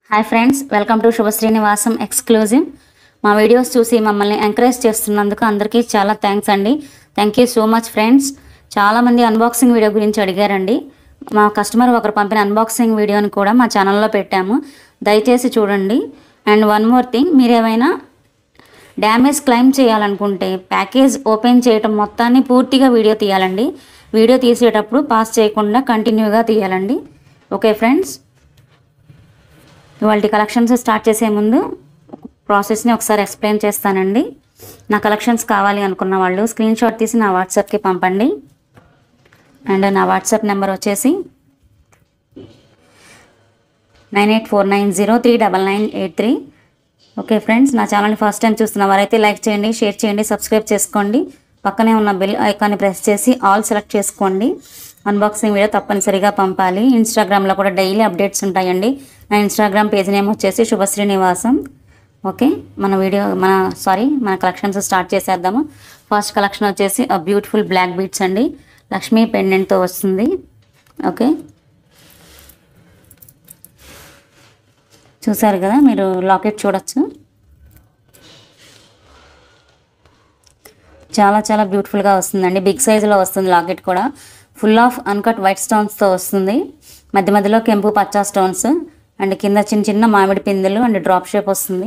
hi friends welcome to శుభ Srinivasam exclusive మా videos చూసి మమ్మల్ని ఎంకరేజ్ చేస్తున్నందుకు అందరికీ చాలా థ్యాంక్స్ అండి thank you so much friends చాలామంది అన్బాక్సింగ్ వీడియో గురించి అడిగారండి మా కస్టమర్ ఒకరు పంపిన అన్బాక్సింగ్ వీడియోని కూడా మా ఛానల్లో పెట్టాము దయచేసి చూడండి అండ్ వన్ మోర్ థింగ్ మీరు ఏమైనా డ్యామేజ్ క్లెయిమ్ చేయాలనుకుంటే ప్యాకేజ్ ఓపెన్ చేయటం మొత్తాన్ని పూర్తిగా వీడియో తీయాలండి వీడియో తీసేటప్పుడు పాస్ చేయకుండా కంటిన్యూగా తీయాలండి ఓకే ఫ్రెండ్స్ ఇవాళ కలెక్షన్స్ స్టార్ట్ చేసే ముందు ప్రాసెస్ని ఒకసారి ఎక్స్ప్లెయిన్ చేస్తానండి నా కలెక్షన్స్ కావాలి అనుకున్న వాళ్ళు స్క్రీన్ షాట్ తీసి నా వాట్సాప్కి పంపండి అండ్ నా వాట్సాప్ నెంబర్ వచ్చేసి nine eight four nine zero three double nine eight three okay friends నా ఛానల్ని ఫస్ట్ టైం చూస్తున్న వారైతే లైక్ చేయండి షేర్ చేయండి సబ్స్క్రైబ్ చేసుకోండి పక్కనే ఉన్న బెల్ ఐకాన్ని ప్రెస్ చేసి ఆల్ సెలెక్ట్ చేసుకోండి అన్బాక్సింగ్ వీడియో తప్పనిసరిగా పంపాలి ఇన్స్టాగ్రామ్లో కూడా డైలీ అప్డేట్స్ ఉంటాయండి నా ఇన్స్టాగ్రామ్ పేజ్ నేమ్ వచ్చేసి శుభశ్రీ నివాసం ఓకే మన వీడియో మన సారీ మన కలెక్షన్స్ స్టార్ట్ చేసేద్దాము ఫస్ట్ కలెక్షన్ వచ్చేసి బ్యూటిఫుల్ బ్లాక్ బీట్స్ అండి లక్ష్మీ పెండెంట్తో వస్తుంది ఓకే చూసారు కదా మీరు లాకెట్ చూడొచ్చు చాలా చాలా బ్యూటిఫుల్గా వస్తుందండి బిగ్ సైజులో వస్తుంది లాకెట్ కూడా ఫుల్ ఆఫ్ అన్కట్ వైట్ స్టోన్స్తో వస్తుంది మధ్య మధ్యలో కెంపు పచ్చా స్టోన్స్ అండ్ కింద చిన్న చిన్న మామిడి పిందెలు అండ్ డ్రాప్ షేప్ వస్తుంది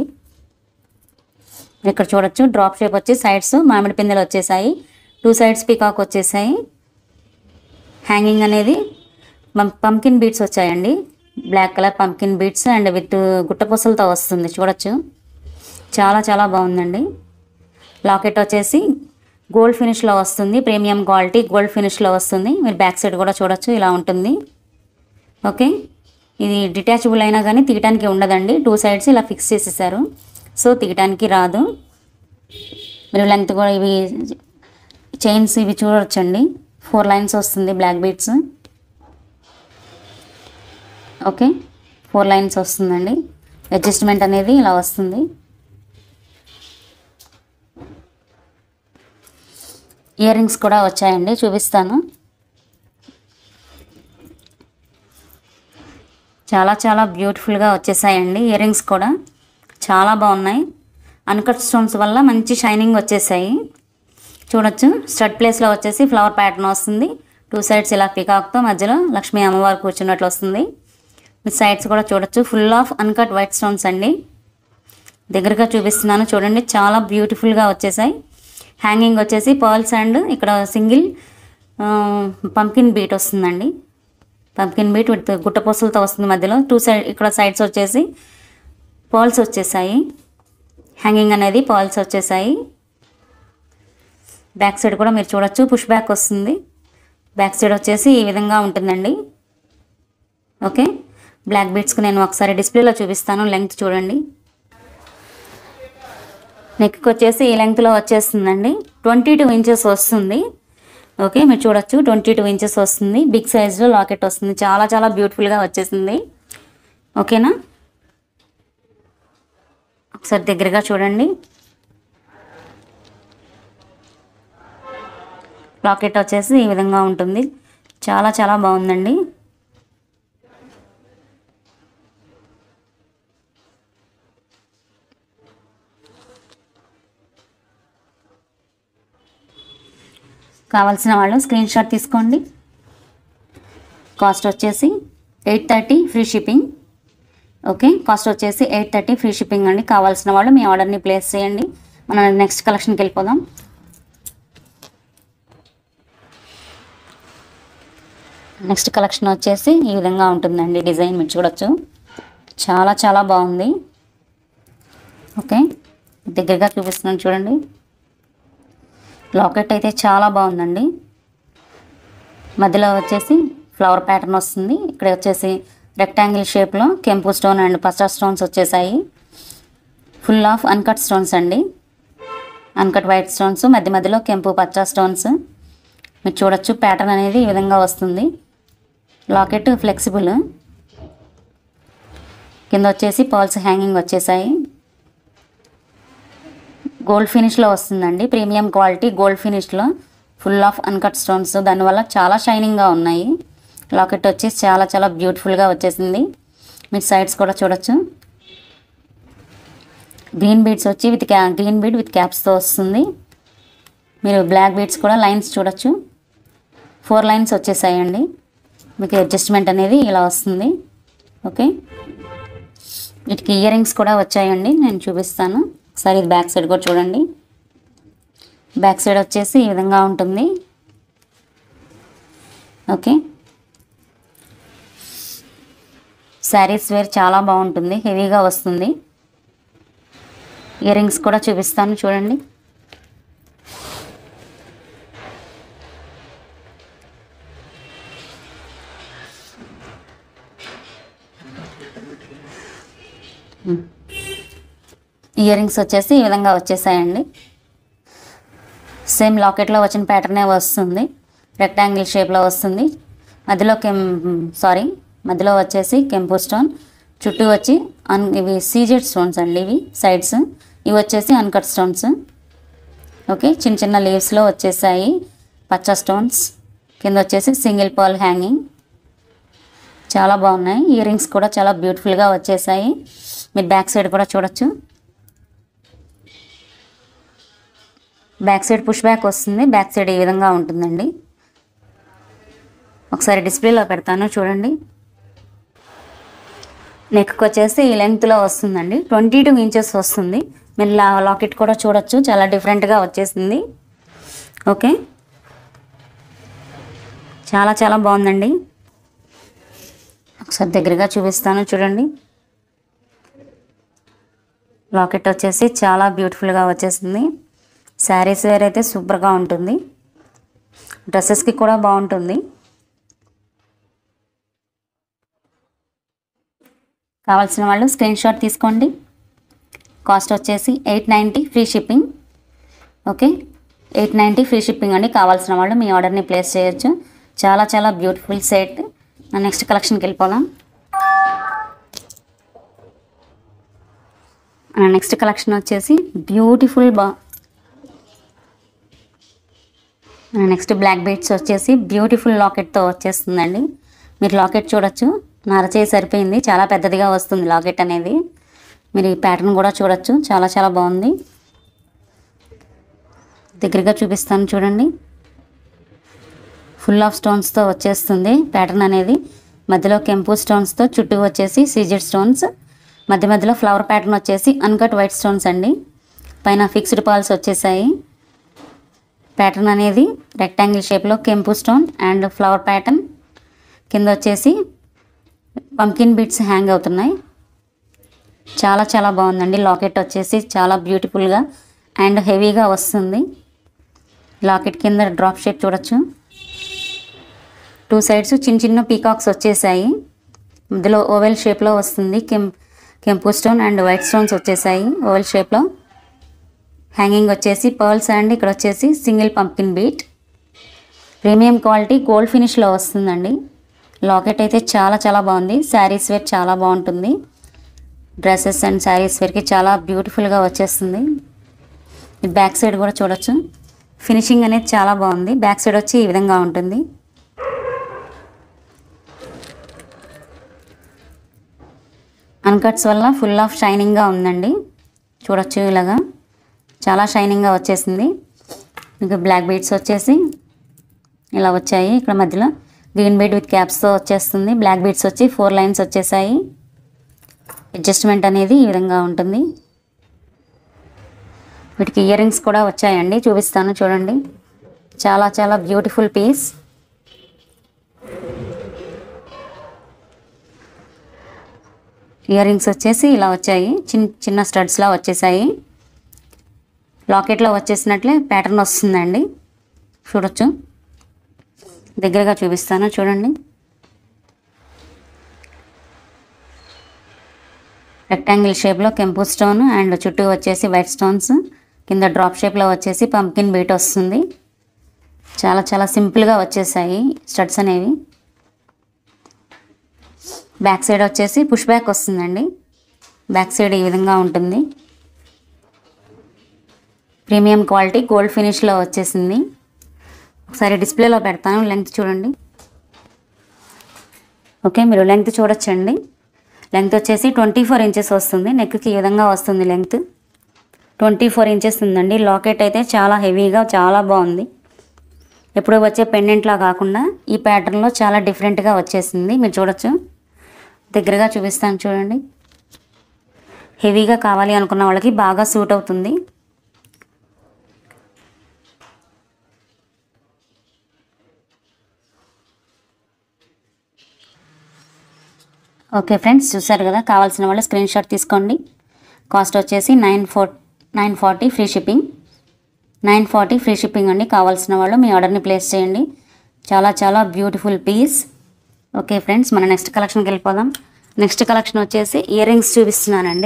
ఇక్కడ చూడొచ్చు డ్రాప్ షేప్ వచ్చి సైడ్స్ మామిడి పిందెలు వచ్చేసాయి టూ సైడ్స్ పీకాక్ వచ్చేసాయి హ్యాంగింగ్ అనేది పంకిన్ బీట్స్ వచ్చాయండి black colour pumpkin beads and with గుట్టపూసలతో వస్తుంది చూడొచ్చు చాలా చాలా బాగుందండి లాకెట్ వచ్చేసి గోల్డ్ ఫినిష్లో వస్తుంది ప్రీమియం క్వాలిటీ గోల్డ్ ఫినిష్లో వస్తుంది మీరు బ్యాక్ సైడ్ కూడా చూడొచ్చు ఇలా ఉంటుంది ఓకే ఇది డిటాచబుల్ అయినా కానీ తీయటానికి ఉండదండి టూ సైడ్స్ ఇలా ఫిక్స్ చేసేసారు సో తీయటానికి రాదు మీరు లెంగ్త్ కూడా ఇవి చైన్స్ ఇవి చూడొచ్చండి ఫోర్ లైన్స్ వస్తుంది black beads okay four lines వస్తుందండి అడ్జస్ట్మెంట్ అనేది ఇలా వస్తుంది ఇయర్ రింగ్స్ కూడా వచ్చాయండి చూపిస్తాను చాలా చాలా బ్యూటిఫుల్గా వచ్చేసాయండి ఇయర్ రింగ్స్ కూడా చాలా బాగున్నాయి అన్కట్ స్టోన్స్ వల్ల మంచి షైనింగ్ వచ్చేసాయి చూడొచ్చు స్టడ్ ప్లేస్లో వచ్చేసి ఫ్లవర్ ప్యాటర్న్ వస్తుంది టూ సైడ్స్ ఇలా పికాక్తో మధ్యలో లక్ష్మీ అమ్మవారు కూర్చున్నట్లు వస్తుంది సైడ్స్ కూడా చూడొచ్చు full of uncut white stones అండి దగ్గరగా చూపిస్తున్నాను చూడండి చాలా బ్యూటిఫుల్గా వచ్చేసాయి హ్యాంగింగ్ వచ్చేసి పర్ల్స్ అండ్ ఇక్కడ సింగిల్ పంకిన్ బీట్ వస్తుందండి పంకిన్ బీట్ విత్ గుట్టపూసలతో వస్తుంది మధ్యలో టూ సైడ్ ఇక్కడ సైడ్స్ వచ్చేసి పర్ల్స్ వచ్చేసాయి హ్యాంగింగ్ అనేది పర్ల్స్ వచ్చేసాయి బ్యాక్ సైడ్ కూడా మీరు చూడొచ్చు పుష్ బ్యాక్ వస్తుంది బ్యాక్ సైడ్ వచ్చేసి ఈ విధంగా ఉంటుందండి ఓకే బ్లాక్ బీట్స్కి నేను ఒకసారి డిస్ప్లేలో చూపిస్తాను లెంగ్త్ చూడండి నెక్కి వచ్చేసి ఈ లెంగ్త్లో వచ్చేస్తుందండి ట్వంటీ టూ ఇంచెస్ వస్తుంది ఓకే మీరు చూడొచ్చు ట్వంటీ టూ ఇంచెస్ వస్తుంది బిగ్ సైజ్లో లాకెట్ వస్తుంది చాలా చాలా బ్యూటిఫుల్గా వచ్చేసింది ఓకేనా ఒకసారి దగ్గరగా చూడండి లాకెట్ వచ్చేసి ఈ విధంగా ఉంటుంది చాలా చాలా బాగుందండి కావాల్సిన వాళ్ళు స్క్రీన్ షాట్ తీసుకోండి కాస్ట్ వచ్చేసి eight thirty free shipping okay cost వచ్చేసి ఎయిట్ థర్టీ ఫ్రీ షిప్పింగ్ అండి కావాల్సిన వాళ్ళు మీ ఆర్డర్ని ప్లేస్ చేయండి మనం నెక్స్ట్ కలెక్షన్కి వెళ్ళిపోదాం నెక్స్ట్ కలెక్షన్ వచ్చేసి ఈ విధంగా ఉంటుందండి డిజైన్ మీరు చూడొచ్చు చాలా చాలా బాగుంది ఓకే దగ్గరగా చూపిస్తున్నాను చూడండి లాకెట్ అయితే చాలా బాగుందండి మధ్యలో వచ్చేసి ఫ్లవర్ ప్యాటర్న్ వస్తుంది ఇక్కడ వచ్చేసి రెక్టాంగిల్ షేప్లో కెంపు స్టోన్ అండ్ పచ్చా స్టోన్స్ వచ్చేసాయి ఫుల్ ఆఫ్ అన్కట్ స్టోన్స్ అండి అన్కట్ వైట్ స్టోన్స్ మధ్య మధ్యలో కెంపు పచ్చా స్టోన్స్ మీరు చూడొచ్చు ప్యాటర్న్ అనేది ఈ విధంగా వస్తుంది లాకెట్ ఫ్లెక్సిబుల్ కింద వచ్చేసి పర్ల్స్ హ్యాంగింగ్ వచ్చేసాయి గోల్డ్ ఫినిష్లో వస్తుందండి ప్రీమియం క్వాలిటీ గోల్డ్ ఫినిష్లో ఫుల్ ఆఫ్ అన్కట్ స్టోన్స్ దానివల్ల చాలా షైనింగ్గా ఉన్నాయి లాకెట్ వచ్చేసి చాలా చాలా బ్యూటిఫుల్గా వచ్చేసింది మీరు సైడ్స్ కూడా చూడొచ్చు గ్రీన్ బీడ్స్ వచ్చి విత్ క్యా గ్రీన్ బీడ్ విత్ క్యాప్స్తో వస్తుంది మీరు బ్లాక్ బీడ్స్ కూడా లైన్స్ చూడొచ్చు ఫోర్ లైన్స్ వచ్చేసాయండి మీకు అడ్జస్ట్మెంట్ అనేది ఇలా వస్తుంది ఓకే వీటికి ఇయర్ రింగ్స్ కూడా వచ్చాయండి నేను చూపిస్తాను ఒకసారి ఇది బ్యాక్ సైడ్ కూడా చూడండి బ్యాక్ సైడ్ వచ్చేసి ఈ విధంగా ఉంటుంది ఓకే శారీస్ వేర్ చాలా బాగుంటుంది హెవీగా వస్తుంది ఇయర్ రింగ్స్ కూడా చూపిస్తాను చూడండి ఇయర్ రింగ్స్ వచ్చేసి ఈ విధంగా వచ్చేసాయండి సేమ్ లాకెట్లో వచ్చిన ప్యాటర్నే వస్తుంది రెక్టాంగిల్ షేప్లో వస్తుంది మధ్యలో కెం సారీ మధ్యలో వచ్చేసి కెంపు స్టోన్ చుట్టూ వచ్చి అన్ ఇవి సీజెడ్ స్టోన్స్ అండి ఇవి సైడ్స్ ఇవి వచ్చేసి అన్కట్ స్టోన్స్ ఓకే చిన్న చిన్న లీవ్స్లో వచ్చేసాయి పచ్చ స్టోన్స్ కింద వచ్చేసి సింగిల్ పాల్ హ్యాంగింగ్ చాలా బాగున్నాయి ఇయర్ రింగ్స్ కూడా చాలా బ్యూటిఫుల్గా వచ్చేసాయి మీరు బ్యాక్ సైడ్ కూడా చూడొచ్చు బ్యాక్ సైడ్ పుష్ బ్యాక్ వస్తుంది బ్యాక్ సైడ్ ఈ విధంగా ఉంటుందండి ఒకసారి డిస్ప్లేలో పెడతాను చూడండి నెక్కి వచ్చేసి ఈ లెంగ్త్లో వస్తుందండి ట్వంటీ టూ ఇంచెస్ వస్తుంది మీరు లా లాకెట్ కూడా చూడొచ్చు చాలా డిఫరెంట్గా వచ్చేసింది ఓకే చాలా చాలా బాగుందండి ఒకసారి దగ్గరగా చూపిస్తాను చూడండి లాకెట్ వచ్చేసి చాలా బ్యూటిఫుల్గా వచ్చేసింది శారీస్ వేర్ అయితే సూపర్గా ఉంటుంది డ్రెస్సెస్కి కూడా బాగుంటుంది కావాల్సిన వాళ్ళు స్క్రీన్ షాట్ తీసుకోండి కాస్ట్ వచ్చేసి eight ninety free shipping okay eight ninety free shipping అండి కావాల్సిన వాళ్ళు మీ ఆర్డర్ని ప్లేస్ చేయొచ్చు చాలా చాలా బ్యూటిఫుల్ సెట్ నా నెక్స్ట్ కలెక్షన్కి వెళ్ళిపోదాం నా నెక్స్ట్ కలెక్షన్ వచ్చేసి బ్యూటిఫుల్ బా నెక్స్ట్ బ్లాక్ బీడ్స్ వచ్చేసి బ్యూటిఫుల్ లాకెట్తో వచ్చేస్తుందండి మీరు లాకెట్ చూడొచ్చు నరచేయి సరిపోయింది చాలా పెద్దదిగా వస్తుంది లాకెట్ అనేది మీరు ఈ ప్యాటర్న్ కూడా చూడొచ్చు చాలా చాలా బాగుంది దగ్గరగా చూపిస్తాను చూడండి ఫుల్ ఆఫ్ స్టోన్స్తో వచ్చేస్తుంది ప్యాటర్న్ అనేది మధ్యలో కెంపు స్టోన్స్తో చుట్టూ వచ్చేసి సీజెడ్ స్టోన్స్ మధ్య మధ్యలో ఫ్లవర్ ప్యాటర్న్ వచ్చేసి అన్కట్ వైట్ స్టోన్స్ అండి పైన ఫిక్స్డ్ పాల్స్ వచ్చేసాయి ప్యాటర్న్ అనేది రెక్టాంగిల్ షేప్లో కెంపు స్టోన్ అండ్ ఫ్లవర్ ప్యాటర్న్ కింద వచ్చేసి పంకిన్ బీట్స్ హ్యాంగ్ అవుతున్నాయి చాలా చాలా బాగుందండి లాకెట్ వచ్చేసి చాలా బ్యూటిఫుల్గా అండ్ హెవీగా వస్తుంది లాకెట్ కింద డ్రాప్ షేప్ చూడొచ్చు టూ సైడ్స్ చిన్న చిన్న పీకాక్స్ వచ్చేసాయి మధ్యలో ఓవెల్ షేప్లో వస్తుంది కెం కెంపు స్టోన్ అండ్ వైట్ స్టోన్స్ వచ్చేసాయి ఓవెల్ షేప్లో హ్యాంగింగ్ వచ్చేసి పర్ల్స్ అండ్ ఇక్కడ వచ్చేసి single pumpkin bead premium quality gold ఫినిష్లో వస్తుందండి లాకెట్ అయితే చాలా చాలా బాగుంది శారీస్ వేర్ చాలా బాగుంటుంది డ్రెస్సెస్ అండ్ శారీస్ వేర్కి చాలా బ్యూటిఫుల్గా వచ్చేస్తుంది ఇది బ్యాక్ సైడ్ కూడా చూడొచ్చు ఫినిషింగ్ అనేది చాలా బాగుంది బ్యాక్ సైడ్ వచ్చి ఈ విధంగా ఉంటుంది అన్కట్స్ వల్ల ఫుల్ ఆఫ్ షైనింగ్గా ఉందండి చూడొచ్చు ఇలాగా చాలా షైనింగ్గా వచ్చేసింది ఇంకా బ్లాక్ బీడ్స్ వచ్చేసి ఇలా వచ్చాయి ఇక్కడ మధ్యలో గ్రీన్ బీడ్ విత్ క్యాప్స్తో వచ్చేస్తుంది బ్లాక్ బీడ్స్ వచ్చి ఫోర్ లైన్స్ వచ్చేసాయి అడ్జస్ట్మెంట్ అనేది ఈ విధంగా ఉంటుంది వీటికి ఇయర్ రింగ్స్ కూడా వచ్చాయండి చూపిస్తాను చూడండి చాలా చాలా బ్యూటిఫుల్ పీస్ ఇయర్ రింగ్స్ వచ్చేసి ఇలా వచ్చాయి చిన్న చిన్న స్టడ్స్లా వచ్చేసాయి లాకెట్లో వచ్చేసినట్లే ప్యాటర్న్ వస్తుందండి చూడొచ్చు దగ్గరగా చూపిస్తాను చూడండి రెక్టాంగిల్ షేప్లో కెంపు స్టోన్ అండ్ చుట్టూ వచ్చేసి వైట్ స్టోన్స్ కింద డ్రాప్ షేప్లో వచ్చేసి పంకిన్ బీట్ వస్తుంది చాలా చాలా సింపుల్గా వచ్చేసాయి స్టడ్స్ అనేవి బ్యాక్ సైడ్ వచ్చేసి పుష్ బ్యాక్ వస్తుందండి బ్యాక్ సైడ్ ఈ విధంగా ఉంటుంది ప్రీమియం క్వాలిటీ గోల్డ్ ఫినిష్లో వచ్చేసింది ఒకసారి డిస్ప్లేలో పెడతాను లెంగ్త్ చూడండి ఓకే మీరు లెంగ్త్ చూడొచ్చండి లెంగ్త్ వచ్చేసి ట్వంటీ ఫోర్ ఇంచెస్ వస్తుంది నెక్కి ఈ విధంగా వస్తుంది లెంగ్త్ ట్వంటీ ఫోర్ ఇంచెస్ ఉందండి లాకెట్ అయితే చాలా హెవీగా చాలా బాగుంది ఎప్పుడు వచ్చే పెండెంట్లా కాకుండా ఈ ప్యాటర్న్లో చాలా డిఫరెంట్గా వచ్చేసింది మీరు చూడొచ్చు దగ్గరగా చూపిస్తాను చూడండి హెవీగా కావాలి అనుకున్న వాళ్ళకి బాగా సూట్ అవుతుంది ఓకే ఫ్రెండ్స్ చూసారు కదా కావాల్సిన వాళ్ళు స్క్రీన్ షాట్ తీసుకోండి కాస్ట్ వచ్చేసి nine four nine forty free shipping nine forty free shipping అండి కావాల్సిన వాళ్ళు మీ ఆర్డర్ని ప్లేస్ చేయండి చాలా చాలా బ్యూటిఫుల్ పీస్ ఓకే ఫ్రెండ్స్ మన నెక్స్ట్ కలెక్షన్కి వెళ్ళిపోదాం నెక్స్ట్ కలెక్షన్ వచ్చేసి ఇయర్ రింగ్స్ చూపిస్తున్నానండి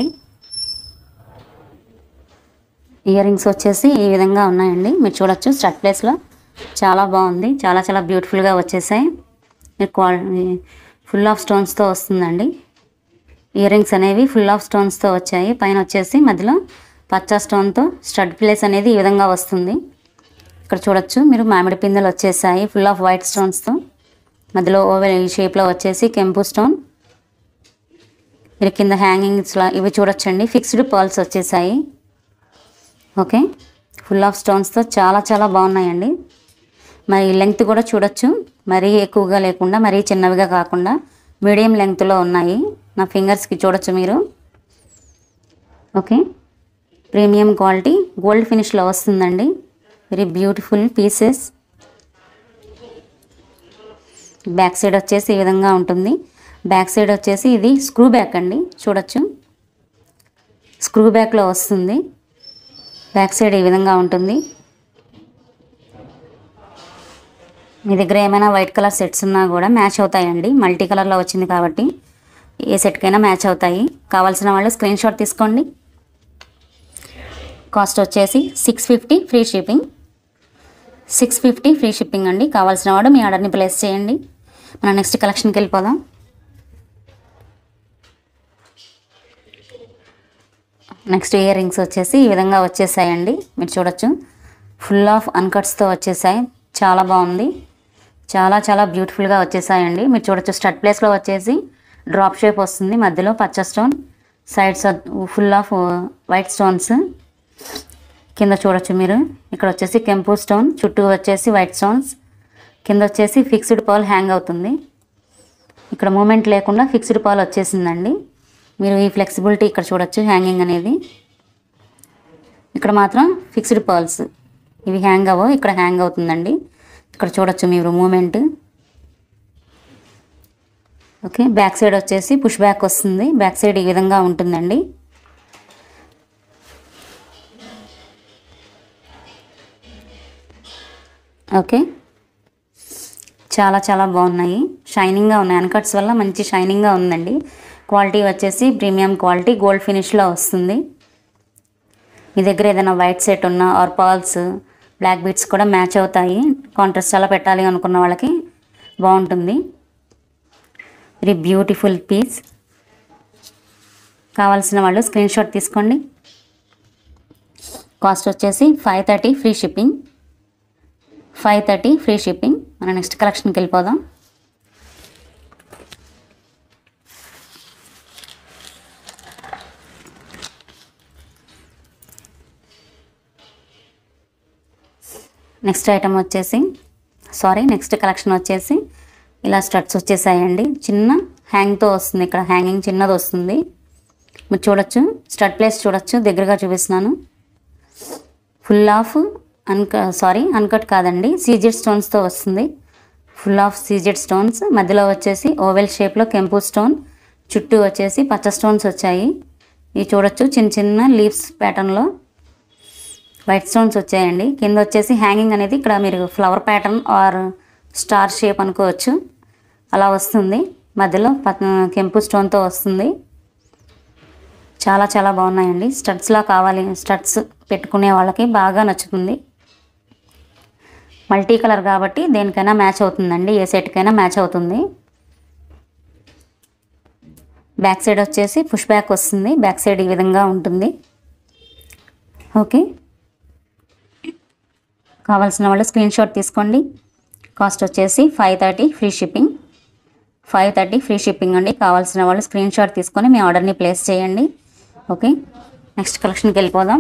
ఇయర్ రింగ్స్ వచ్చేసి ఈ విధంగా ఉన్నాయండి మీరు చూడొచ్చు స్టడ్ ప్లేస్లో చాలా బాగుంది చాలా చాలా బ్యూటిఫుల్గా వచ్చేసాయి మీరు క్వాలిటీ ఫుల్ ఆఫ్ స్టోన్స్తో వస్తుందండి ఇయర్ రింగ్స్ అనేవి ఫుల్ ఆఫ్ స్టోన్స్తో వచ్చాయి పైన వచ్చేసి మధ్యలో పచ్చ స్టోన్తో స్టడ్ ప్లేస్ అనేది ఈ విధంగా వస్తుంది ఇక్కడ చూడొచ్చు మీరు మామిడి పిందెలు వచ్చేసాయి ఫుల్ ఆఫ్ వైట్ స్టోన్స్తో మధ్యలో ఓవెల్ ఈ షేప్లో వచ్చేసి కెంపు స్టోన్ మీరు కింద హ్యాంగింగ్స్లా ఇవి చూడొచ్చండి ఫిక్స్డ్ పర్ల్స్ వచ్చేసాయి ఓకే ఫుల్ ఆఫ్ స్టోన్స్తో చాలా చాలా బాగున్నాయండి మరి లెంగ్త్ కూడా చూడొచ్చు మరీ ఎక్కువగా లేకుండా మరీ చిన్నవిగా కాకుండా మీడియం లెంగ్త్లో ఉన్నాయి నా ఫింగర్స్కి చూడొచ్చు మీరు ఓకే ప్రీమియం క్వాలిటీ గోల్డ్ ఫినిష్లో వస్తుందండి very beautiful pieces back side వచ్చేసి ఈ విధంగా ఉంటుంది బ్యాక్ సైడ్ వచ్చేసి ఇది స్క్రూ బ్యాక్ అండి చూడొచ్చు స్క్రూ బ్యాక్లో వస్తుంది బ్యాక్ సైడ్ ఈ విధంగా ఉంటుంది మీ దగ్గర ఏమైనా వైట్ కలర్ సెట్స్ ఉన్నా కూడా మ్యాచ్ అవుతాయండి మల్టీ కలర్లో వచ్చింది కాబట్టి ఏ సెట్కైనా మ్యాచ్ అవుతాయి కావాల్సిన వాళ్ళు స్క్రీన్ షాట్ తీసుకోండి కాస్ట్ వచ్చేసి six fifty free shipping six fifty free shipping అండి కావాల్సిన వాడు మీ ఆర్డర్ని ప్లేస్ చేయండి మన నెక్స్ట్ కలెక్షన్కి వెళ్ళిపోదాం నెక్స్ట్ ఇయర్ రింగ్స్ వచ్చేసి ఈ విధంగా వచ్చేసాయండి మీరు చూడొచ్చు ఫుల్ ఆఫ్ అన్కట్స్తో వచ్చేసాయి చాలా బాగుంది చాలా చాలా బ్యూటిఫుల్గా వచ్చేసాయండి మీరు చూడొచ్చు స్టడ్ ప్లేస్లో వచ్చేసి డ్రాప్ షేప్ వస్తుంది మధ్యలో పచ్చ stone sides full of white stones కింద చూడొచ్చు మీరు ఇక్కడ వచ్చేసి కెంపు స్టోన్ చుట్టూ వచ్చేసి వైట్ స్టోన్స్ కింద వచ్చేసి ఫిక్స్డ్ పాల్ హ్యాంగ్ అవుతుంది ఇక్కడ మూమెంట్ లేకుండా ఫిక్స్డ్ పాల్ వచ్చేసిందండి మీరు ఈ ఫ్లెక్సిబిలిటీ ఇక్కడ చూడొచ్చు హ్యాంగింగ్ అనేది ఇక్కడ మాత్రం ఫిక్స్డ్ పర్ల్స్ ఇవి హ్యాంగ్ అవ్వవు ఇక్కడ హ్యాంగ్ అవుతుందండి ఇక్కడ చూడొచ్చు మీరు మూమెంట్ ఓకే బ్యాక్ సైడ్ వచ్చేసి పుష్ బ్యాక్ వస్తుంది బ్యాక్ సైడ్ ఈ విధంగా ఉంటుందండి ఓకే చాలా చాలా బాగున్నాయి షైనింగ్గా ఉన్నాయి అన్కట్స్ వల్ల మంచి షైనింగ్గా ఉందండి క్వాలిటీ వచ్చేసి ప్రీమియం క్వాలిటీ గోల్డ్ ఫినిష్లో వస్తుంది మీ దగ్గర ఏదైనా వైట్ సెట్ ఉన్నా ఆర్ పాల్స్ బ్లాక్ బీట్స్ కూడా మ్యాచ్ అవుతాయి కాంట్రాస్ట్ అలా పెట్టాలి అనుకున్న వాళ్ళకి బాగుంటుంది వెరీ బ్యూటిఫుల్ పీస్ కావాల్సిన వాళ్ళు స్క్రీన్ షాట్ తీసుకోండి కాస్ట్ వచ్చేసి five thirty free shipping five thirty free shipping మన నెక్స్ట్ కలెక్షన్కి వెళ్ళిపోదాం నెక్స్ట్ ఐటమ్ వచ్చేసి సారీ నెక్స్ట్ కలెక్షన్ వచ్చేసి ఇలా స్టడ్స్ వచ్చేసాయండి చిన్న హ్యాంగ్తో వస్తుంది ఇక్కడ హ్యాంగింగ్ చిన్నది వస్తుంది మీరు చూడొచ్చు స్టడ్ ప్లేస్ చూడొచ్చు దగ్గరగా చూపిస్తున్నాను ఫుల్ ఆఫ్ అన్క సారీ అన్కట్ కాదండి సీజెడ్ స్టోన్స్తో వస్తుంది ఫుల్ ఆఫ్ సీజెడ్ స్టోన్స్ మధ్యలో వచ్చేసి ఓవెల్ షేప్లో కెంపు స్టోన్ చుట్టూ వచ్చేసి పచ్చ స్టోన్స్ వచ్చాయి ఇవి చూడొచ్చు చిన్న చిన్న లీవ్స్ ప్యాటర్న్లో వైట్ స్టోన్స్ వచ్చాయండి కింద వచ్చేసి హ్యాంగింగ్ అనేది ఇక్కడ మీరు flower pattern or star shape అనుకోవచ్చు అలా వస్తుంది మధ్యలో ప- కెంపు స్టోన్తో వస్తుంది చాలా చాలా బాగున్నాయండి స్టడ్స్లా కావాలి స్టడ్స్ పెట్టుకునే వాళ్ళకి బాగా నచ్చుతుంది మల్టీ కలర్ కాబట్టి దేనికైనా మ్యాచ్ అవుతుందండి ఏ సెట్కైనా మ్యాచ్ అవుతుంది బ్యాక్ సైడ్ వచ్చేసి పుష్ బ్యాక్ వస్తుంది బ్యాక్ సైడ్ ఈ విధంగా ఉంటుంది ఓకే కావాల్సిన వాళ్ళు స్క్రీన్ షాట్ తీసుకోండి కాస్ట్ వచ్చేసి five thirty free shipping five thirty free shipping అండి కావాల్సిన వాళ్ళు స్క్రీన్ షాట్ తీసుకొని మీ ఆర్డర్ని ప్లేస్ చేయండి ఓకే నెక్స్ట్ కలెక్షన్కి వెళ్ళిపోదాం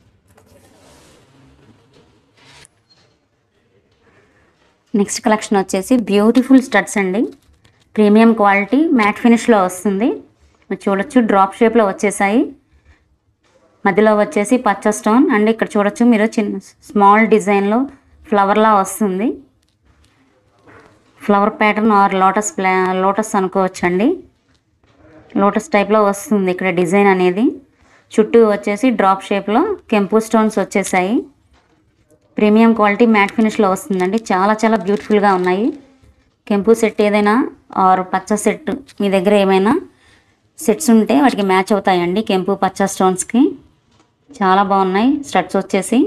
నెక్స్ట్ కలెక్షన్ వచ్చేసి బ్యూటిఫుల్ స్టడ్స్ అండి ప్రీమియం క్వాలిటీ మ్యాట్ ఫినిష్లో వస్తుంది మీరు చూడొచ్చు డ్రాప్ షేప్లో వచ్చేసాయి మధ్యలో వచ్చేసి పచ్చ స్టోన్ అండ్ ఇక్కడ చూడొచ్చు మీరు చిన్న స్మాల్ డిజైన్లో ఫ్లవర్లా వస్తుంది ఫ్లవర్ ప్యాటర్న్ ఆర్ లోటస్ ప్లా లోటస్ అనుకోవచ్చండి లోటస్ టైప్లో వస్తుంది ఇక్కడ డిజైన్ అనేది చుట్టూ వచ్చేసి డ్రాప్ షేప్లో కెంపు స్టోన్స్ వచ్చేసాయి ప్రీమియం క్వాలిటీ మ్యాట్ ఫినిష్లో వస్తుందండి చాలా చాలా బ్యూటిఫుల్గా ఉన్నాయి కెంపు సెట్ ఏదైనా ఆర్ పచ్చ సెట్ మీ దగ్గర ఏమైనా సెట్స్ ఉంటే వాటికి మ్యాచ్ అవుతాయండి కెంపు పచ్చ స్టోన్స్కి చాలా బాగున్నాయి స్టడ్స్ వచ్చేసి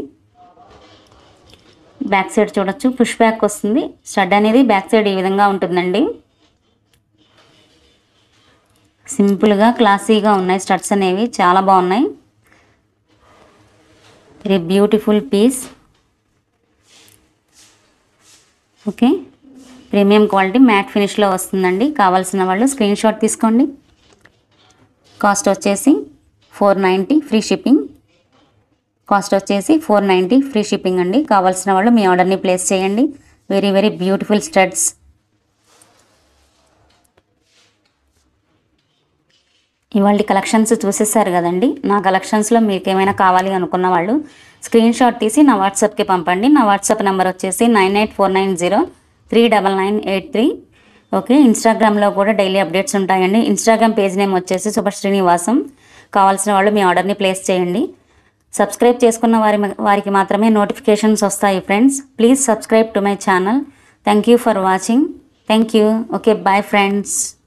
బ్యాక్ సైడ్ చూడొచ్చు పుష్ బ్యాక్ వస్తుంది స్టడ్ అనేది బ్యాక్ సైడ్ ఈ విధంగా ఉంటుందండి సింపుల్గా క్లాసీగా ఉన్నాయి స్టడ్స్ అనేవి చాలా బాగున్నాయి very beautiful piece okay premium quality matte ఫినిష్లో వస్తుందండి కావాల్సిన వాళ్ళు స్క్రీన్ షాట్ తీసుకోండి కాస్ట్ వచ్చేసి four ninety free shipping cost వచ్చేసి ఫోర్ నైంటీ ఫ్రీ షిప్పింగ్ అండి కావాల్సిన వాళ్ళు మీ ఆర్డర్ని ప్లేస్ చేయండి వెరీ వెరీ బ్యూటిఫుల్ స్టడ్స్ ఇవాళ కలెక్షన్స్ చూసేసారు కదండి నా కలెక్షన్స్లో మీకు ఏమైనా కావాలి అనుకున్న వాళ్ళు స్క్రీన్ షాట్ తీసి నా వాట్సాప్కి పంపండి నా వాట్సాప్ నెంబర్ వచ్చేసి nine eight four nine zero three double nine eight three okay ఇన్స్టాగ్రామ్లో కూడా డైలీ అప్డేట్స్ ఉంటాయండి ఇన్స్టాగ్రామ్ పేజ్ నేమ్ వచ్చేసి సూపర్ శ్రీనివాసం కావాల్సిన వాళ్ళు మీ ఆర్డర్ని ప్లేస్ చేయండి సబ్స్క్రైబ్ చేసుకున్న వారి వారికి మాత్రమే నోటిఫికేషన్స్ వస్తాయి friends please subscribe to my channel thank you for watching thank you okay bye friends